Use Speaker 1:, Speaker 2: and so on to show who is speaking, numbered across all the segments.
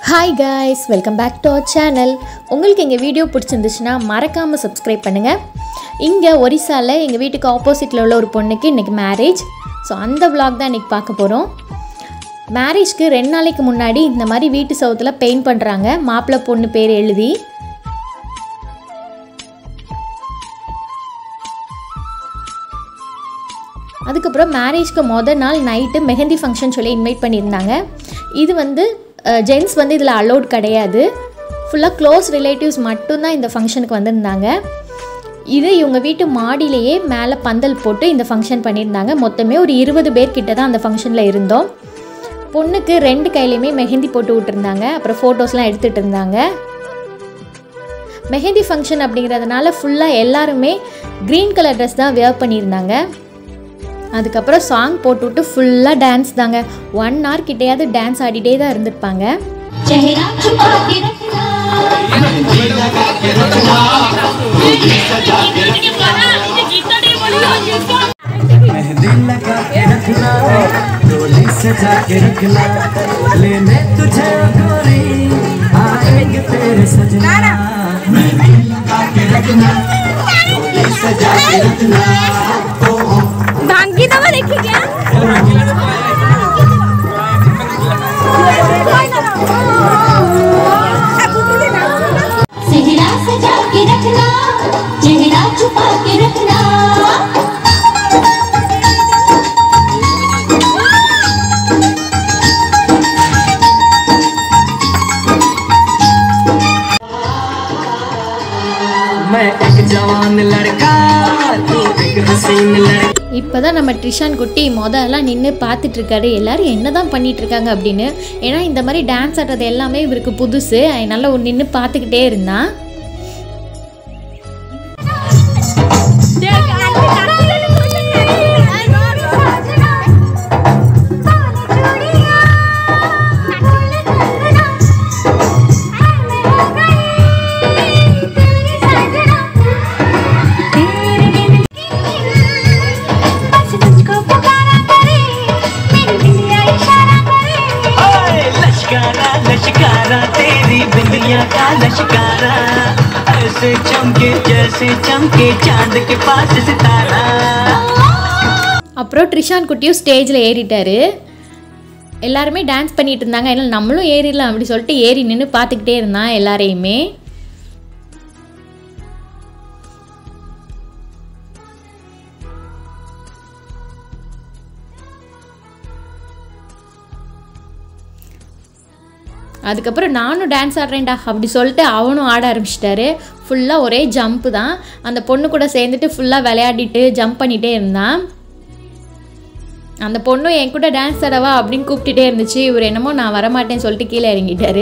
Speaker 1: hi guys welcome back to our channel உங்களுக்கு எங்கள் video பிடிச்சிருந்துச்சுன்னா மறக்காமல் சப்ஸ்கிரைப் பண்ணுங்கள் இங்கே ஒரிசாவில் எங்கள் வீட்டுக்கு ஆப்போசிட்டில் உள்ள ஒரு பொண்ணுக்கு இன்றைக்கி மேரேஜ் ஸோ அந்த vlog தான் இன்றைக்கி பார்க்க போகிறோம் மேரேஜ்க்கு ரெண்டு நாளைக்கு முன்னாடி இந்த மாதிரி வீட்டு சவுத்தில் பெயிண்ட் பண்ணுறாங்க மாப்பிள்ளை பொண்ணு பேர் எழுதி அதுக்கப்புறம் மேரேஜ்க்கு மொதல் நாள் நைட்டு மெஹந்தி ஃபங்க்ஷன் சொல்லி இன்வைட் பண்ணியிருந்தாங்க இது வந்து ஜென்ஸ் வந்து இதில் அலோட் கிடையாது ஃபுல்லாக க்ளோஸ் ரிலேட்டிவ்ஸ் மட்டும்தான் இந்த ஃபங்க்ஷனுக்கு வந்திருந்தாங்க இது இவங்க வீட்டு மாடியிலேயே மேலே பந்தல் போட்டு இந்த ஃபங்க்ஷன் பண்ணியிருந்தாங்க மொத்தமே ஒரு இருபது பேர் கிட்ட தான் அந்த ஃபங்க்ஷனில் இருந்தோம் பொண்ணுக்கு ரெண்டு கையிலையுமே மெஹந்தி போட்டு விட்டுருந்தாங்க அப்புறம் ஃபோட்டோஸ்லாம் எடுத்துகிட்டு இருந்தாங்க மெஹந்தி ஃபங்க்ஷன் அப்படிங்கிறதுனால ஃபுல்லாக எல்லாருமே க்ரீன் கலர் ட்ரெஸ் தான் வேர் பண்ணியிருந்தாங்க அதுக்கப்புறம் சாங் போட்டுவிட்டு ஃபுல்லாக டான்ஸ் தாங்க ஒன் ஹவர் கிட்டேயாவது டான்ஸ் ஆடிட்டே தான் இருந்திருப்பாங்க
Speaker 2: चेहरा छुपा के रखना
Speaker 3: मेहंदी लगा के रखना डोली सजा के रखना लेने तुझे ओ गोरी आएंगे तेरे सजना मेहंदी लगा के रखना डोली सजा के रखना
Speaker 4: भांगी दवा देखी क्या
Speaker 2: चेहरा सजा के रखना चेहरा छुपा के रखना
Speaker 3: मैं एक जवान लड़का तू एक हसीन लड़की
Speaker 1: இப்போ தான் நம்ம ட்ரிஷான் குட்டி மொதல்லாம் நின்று பார்த்துட்ருக்காரு எல்லாரும் என்ன தான் பண்ணிகிட்ருக்காங்க அப்படின்னு ஏன்னா இந்த மாதிரி டான்ஸ் ஆடுறது எல்லாமே இவருக்கு புதுசு அதனால நின்று பார்த்துக்கிட்டே இருந்தான்
Speaker 3: ओए लश्कारा लश्कारा तेरी बिंदिया का लश्कारा ऐसे चमके जैसे चमके चांद के पास सितारा
Speaker 1: அப்புறம் ட்ரிஷான் குட்டியும் ஸ்டேஜில் ஏறிட்டாரு எல்லாருமே டான்ஸ் பண்ணிட்டு இருந்தாங்க அதனால நம்மளும் ஏறிடலாம் அப்படி சொல்லிட்டு ஏறி நின்று பார்த்துக்கிட்டே இருந்தான் எல்லாரையுமே அதுக்கப்புறம் நானும் டான்ஸ் ஆடுறேன்டா அப்படி சொல்லிட்டு அவனும் ஆட ஆரம்பிச்சிட்டாரு ஃபுல்லாக ஒரே ஜம்ப்பு தான் அந்த பொண்ணு கூட சேர்ந்துட்டு ஃபுல்லாக விளையாடிட்டு ஜம்ப் பண்ணிகிட்டே இருந்தான் அந்த பொண்ணும் என் கூட டான்ஸ் ஆடவா அப்படின்னு கூப்பிட்டுட்டே இருந்துச்சு இவர் என்னமோ நான் வரமாட்டேன்னு சொல்லிட்டு கீழே இறங்கிட்டாரு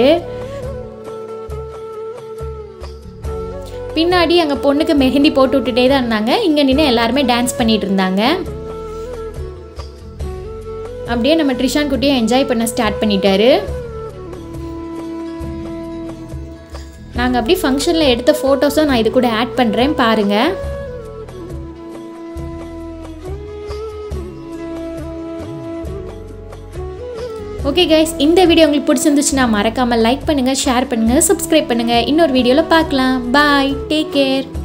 Speaker 1: பின்னாடி அங்கே பொண்ணுக்கு மெஹந்தி போட்டு விட்டுட்டே தான் இருந்தாங்க இங்கே நின்று எல்லாருமே டான்ஸ் பண்ணிட்டு இருந்தாங்க அப்படியே நம்ம ட்ரிஷான் குட்டியும் என்ஜாய் பண்ண ஸ்டார்ட் பண்ணிட்டாரு நாங்கள் அப்படியே ஃபங்க்ஷனில் எடுத்த ஃபோட்டோஸும் நான் இது கூட ஆட் பண்ணுறேன் பாருங்கள் ஓகே கைஸ் இந்த வீடியோ உங்களுக்கு பிடிச்சிருந்துச்சுன்னா மறக்காமல் லைக் பண்ணுங்கள் ஷேர் பண்ணுங்கள் சப்ஸ்கிரைப் பண்ணுங்கள் இன்னொரு வீடியோவில் பார்க்கலாம் பாய் டேக் கேர்